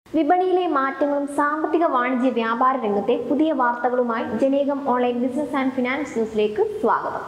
വിപണിയിലെ മാറ്റങ്ങളും സാമ്പത്തിക വാണിജ്യ വ്യാപാര രംഗത്തെ പുതിയ വാർത്തകളുമായി ജനേകം ഓൺലൈൻ ബിസിനസ് ആൻഡ് ഫിനാൻസ് ന്യൂസിലേക്ക് സ്വാഗതം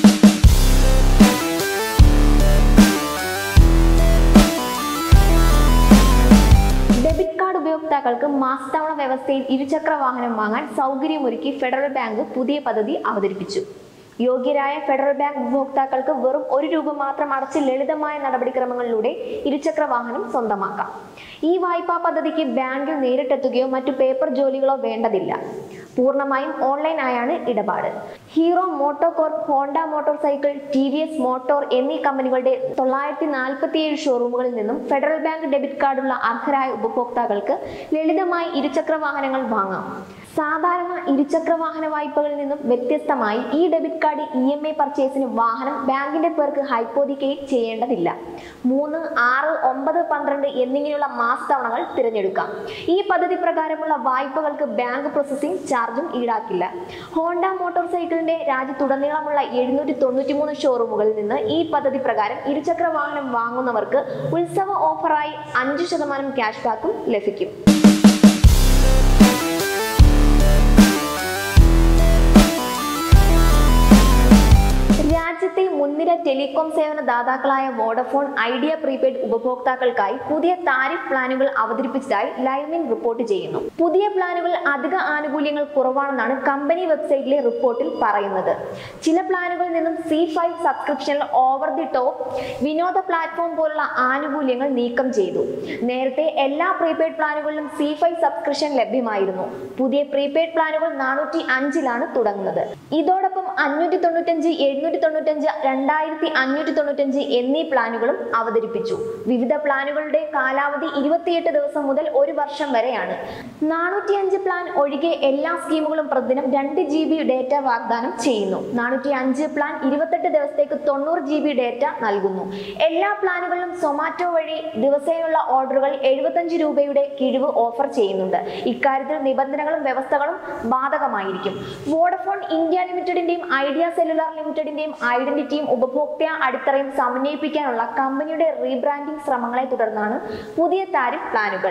ഡെബിറ്റ് കാർഡ് ഉപയോക്താക്കൾക്ക് മാസത്തവണ വ്യവസ്ഥയിൽ ഇരുചക്ര വാഹനം വാങ്ങാൻ സൗകര്യമൊരുക്കി ഫെഡറൽ ബാങ്ക് പുതിയ പദ്ധതി അവതരിപ്പിച്ചു യോഗ്യരായ ഫെഡറൽ ബാങ്ക് ഉപഭോക്താക്കൾക്ക് വെറും ഒരു രൂപ മാത്രം അടച്ച് ലളിതമായ നടപടിക്രമങ്ങളിലൂടെ ഇരുചക്ര വാഹനം സ്വന്തമാക്കാം ഈ വായ്പാ പദ്ധതിക്ക് ബാങ്കിൽ നേരിട്ടെത്തുകയോ മറ്റു പേപ്പർ ജോലികളോ വേണ്ടതില്ല പൂർണ്ണമായും ഓൺലൈൻ ആയാണ് ഇടപാട് Hero MotoCorp Honda motorcycle T V S motor എന്നീ കമ്പനികളുടെ തൊള്ളായിരത്തി നാൽപ്പത്തിയേഴ് ഷോറൂമുകളിൽ നിന്നും ഫെഡറൽ ബാങ്ക് ഡെബിറ്റ് കാർഡുള്ള അർഹരായ ഉപഭോക്താക്കൾക്ക് ലളിതമായി ഇരുചക്ര വാഹനങ്ങൾ വാങ്ങാം സാധാരണ ഇരുചക്ര വാഹന വായ്പകളിൽ നിന്നും വ്യത്യസ്തമായി ഈ debit card E M I പർച്ചേസിന് വാഹനം ബാങ്കിന്റെ പേർക്ക് ഹൈപ്പോതിക്കേറ്റ് ചെയ്യേണ്ടതില്ല മൂന്ന് ആറ് ഒമ്പത് പന്ത്രണ്ട് എന്നിങ്ങനെയുള്ള മാസത്തവണകൾ തിരഞ്ഞെടുക്കാം ഈ പദ്ധതി പ്രകാരമുള്ള വായ്പകൾക്ക് ബാങ്ക് പ്രോസസ്സിംഗ് ചാർജും ഈടാക്കില്ല ഹോണ്ട മോട്ടോർ സൈക്കിളിന്റെ രാജ്യത്തുടനീളമുള്ള എഴുന്നൂറ്റി തൊണ്ണൂറ്റി മൂന്ന് ഷോറൂമുകളിൽ നിന്ന് ഈ പദ്ധതി പ്രകാരം ഇരുചക്ര വാഹനം വാങ്ങുന്നവർക്ക് ഉത്സവ ഓഫറായി അഞ്ച് ശതമാനം ക്യാഷ് ബാക്കും ലഭിക്കും രാജ്യത്തെ മുൻനിര ടെലികോം സേവന ദാതാക്കളായ വോഡഫോൺ ഐഡിയ പ്രീപെയ്ഡ് ഉപഭോക്താക്കൾക്കായി പുതിയ താരിഫ് പ്ലാനുകൾ അവതരിപ്പിച്ചതായി ലൈവിൻ റിപ്പോർട്ട് ചെയ്യുന്നു പുതിയ പ്ലാനുകൾ അധിക ആനുകൂല്യങ്ങൾ കുറവാണെന്നാണ് കമ്പനി വെബ്സൈറ്റിലെ റിപ്പോർട്ടിൽ പറയുന്നത് ചില പ്ലാനുകളിൽ നിന്നും സി ഫൈവ് സബ്സ്ക്രിപ്ഷനിൽ ഓവർ ദി ടോപ്പ് വിനോദ പ്ലാറ്റ്ഫോം പോലുള്ള ആനുകൂല്യങ്ങൾ നീക്കം ചെയ്തു നേരത്തെ എല്ലാ പ്രീപെയ്ഡ് പ്ലാനുകളിലും സി ഫൈവ് സബ്സ്ക്രിപ്ഷൻ ലഭ്യമായിരുന്നു പുതിയ പ്രീപെയ്ഡ് പ്ലാനുകൾ നാനൂറ്റി അഞ്ചിലാണ് തുടങ്ങുന്നത് ഇതോടൊപ്പം അഞ്ഞൂറ്റി തൊണ്ണൂറ്റഞ്ച് എഴുന്നൂറ്റി തൊണ്ണൂറ്റഞ്ച് രണ്ടായിരത്തി അഞ്ഞൂറ്റി തൊണ്ണൂറ്റഞ്ച് എന്നീ പ്ലാനുകളും അവതരിപ്പിച്ചു വിവിധ പ്ലാനുകളുടെ കാലാവധി ഇരുപത്തിയെട്ട് ദിവസം മുതൽ ഒരു വർഷം വരെയാണ് നാനൂറ്റി അഞ്ച് പ്ലാൻ ഒഴികെ എല്ലാ സ്കീമുകളും പ്രതിദിനം രണ്ട് ജി ബി ഡേറ്റ വാഗ്ദാനം ചെയ്യുന്നു നാനൂറ്റി അഞ്ച് പ്ലാൻ ഇരുപത്തെട്ട് ദിവസത്തേക്ക് തൊണ്ണൂറ് ജി ബി ഡേറ്റ നൽകുന്നു എല്ലാ പ്ലാനുകളിലും സൊമാറ്റോ വഴി ദിവസേനയുള്ള ഓർഡറുകൾ എഴുപത്തഞ്ച് രൂപയുടെ കിഴിവ് ഓഫർ ചെയ്യുന്നുണ്ട് ഇക്കാര്യത്തിൽ നിബന്ധനകളും വ്യവസ്ഥകളും ബാധകമായിരിക്കും വോഡഫോൺ ഇന്ത്യ ലിമിറ്റഡിന്റെയും ഐഡിയ സെല്ലുലാർ ലിമിറ്റഡിന്റെയും ഐഡന്റിറ്റിയും ഉപഭോക്തൃ അടിത്തറയും സമന്വയിപ്പിക്കാനുള്ള കമ്പനിയുടെ റീബ്രാൻഡിംഗ് ശ്രമങ്ങളെ തുടർന്നാണ് പുതിയ താരിഫ് പ്ലാനുകൾ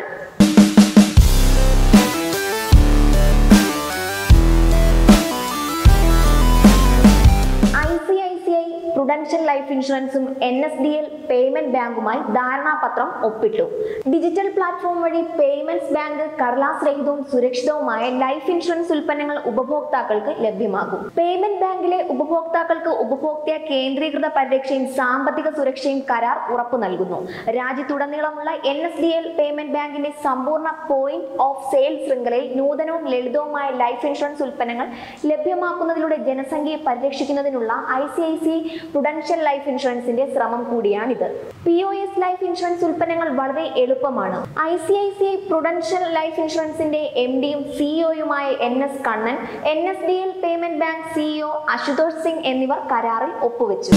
I C I C I Prudential life ഇൻഷുറൻസും N S D L payment ബാങ്കുമായി ധാരണാപത്രം ഒപ്പിട്ടു ഡിജിറ്റൽ പ്ലാറ്റ്ഫോം വഴി പേയ്മെന്റ്സ് ബാങ്ക് കടലാസ് രഹിതവും സുരക്ഷിതവുമായ ലൈഫ് ഇൻഷുറൻസ് ഉൽപ്പന്നങ്ങൾ ഉപഭോക്താക്കൾക്ക് ലഭ്യമാകും പേയ്മെന്റ് ബാങ്കിലെ ഉപഭോക്താക്കൾക്ക് ഉപഭോക്തൃ കേന്ദ്രീകൃത പരിരക്ഷയും സാമ്പത്തിക സുരക്ഷയും കരാർ ഉറപ്പു നൽകുന്നു രാജ്യത്തുടനീളമുള്ള N S D L payment ബാങ്കിന്റെ സമ്പൂർണ്ണ പോയിന്റ് ഓഫ് സെയിൽ ശൃംഖലയിൽ നൂതനവും ലളിതവുമായ ലൈഫ് ഇൻഷുറൻസ് ഉൽപ്പന്നങ്ങൾ ലഭ്യമാക്കുന്നതിലൂടെ ജനസംഖ്യയെ പരിരക്ഷിക്കുന്നതിനുള്ള I C I C Prudential life ഇൻഷുറൻസിന്റെ ശ്രമം കൂടിയാണിത് P O S life insurance ഉൽപ്പന്നങ്ങൾ വളരെ എളുപ്പമാണ് I C I C I Prudential life ഇൻഷുറൻസിന്റെ എം ഡിയും സിഇഒയുമായ N S Kannan N S D L payment bank CEO Ashutosh Singh എന്നിവർ കരാറിൽ ഒപ്പുവെച്ചു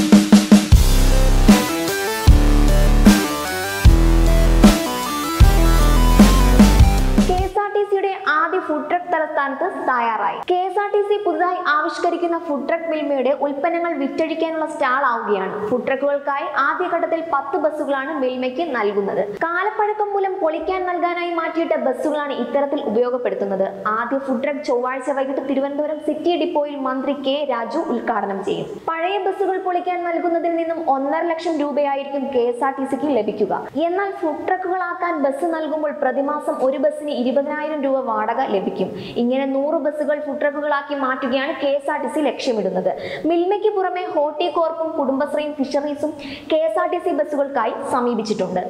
കെ എസ് ആർ ടി സിയുടെ ആദ്യ ഫുഡ് ട്രക്ക് തലസ്ഥാനത്ത് തയ്യാറായി K S R T C പുതുതായി ആവിഷ്കരിക്കുന്ന ഫുഡ് ട്രക്ക് മിൽമയുടെ ഉൽപ്പന്നങ്ങൾ വിറ്റഴിക്കാനുള്ള സ്റ്റാൾ ആവുകയാണ് ഫുഡ് ട്രക്കുകൾക്കായി ആദ്യഘട്ടത്തിൽ പത്ത് ബസ്സുകളാണ് മിൽമയ്ക്ക് നൽകുന്നത് കാലപ്പഴക്കം മൂലം പൊളിക്കാൻ നൽകാനായി മാറ്റിയിട്ട ബസ്സുകളാണ് ഇത്തരത്തിൽ ഉപയോഗപ്പെടുത്തുന്നത് ആദ്യ ഫുഡ് ട്രക്ക് ചൊവ്വാഴ്ച വൈകിട്ട് തിരുവനന്തപുരം സിറ്റി ഡിപ്പോയിൽ മന്ത്രി കെ രാജു ഉദ്ഘാടനം ചെയ്യും പഴയ ബസ്സുകൾ പൊളിക്കാൻ നൽകുന്നതിൽ നിന്നും ഒന്നര ലക്ഷം രൂപയായിരിക്കും കെ എസ് ആർ ടി സിക്ക് ലഭിക്കുക എന്നാൽ ഫുഡ് ട്രക്കുകളാക്കാൻ ബസ് നൽകുമ്പോൾ പ്രതിമാസം ഒരു ബസ്സിന് ഇരുപതിനായിരം രൂപ വാടക ലഭിക്കും ഇങ്ങനെ നൂറ് ബസ്സുകൾ ഫുഡ് ട്രക്കുകളാക്കി മാറ്റുകയാണ് K S R T C ലക്ഷ്യമിടുന്നത് മിൽമയ്ക്ക് പുറമെ ഹോർട്ടികോർപ്പും കുടുംബശ്രീയും ഫിഷറീസും K S R T C ബസ്സുകൾക്കായി സമീപിച്ചിട്ടുണ്ട്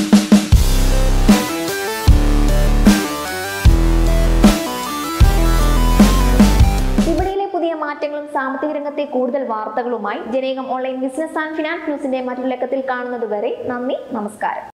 വിപണിയിലെ പുതിയ മാറ്റങ്ങളും സാമ്പത്തിക രംഗത്തെ കൂടുതൽ വാർത്തകളുമായി ജനേകം ഓൺലൈൻ ബിസിനസ് ആൻഡ് ഫിനാൻസ് ന്യൂസിന്റെ മറ്റൊരു ലക്കത്തിൽ കാണുന്നത് വരെ നന്ദി നമസ്കാരം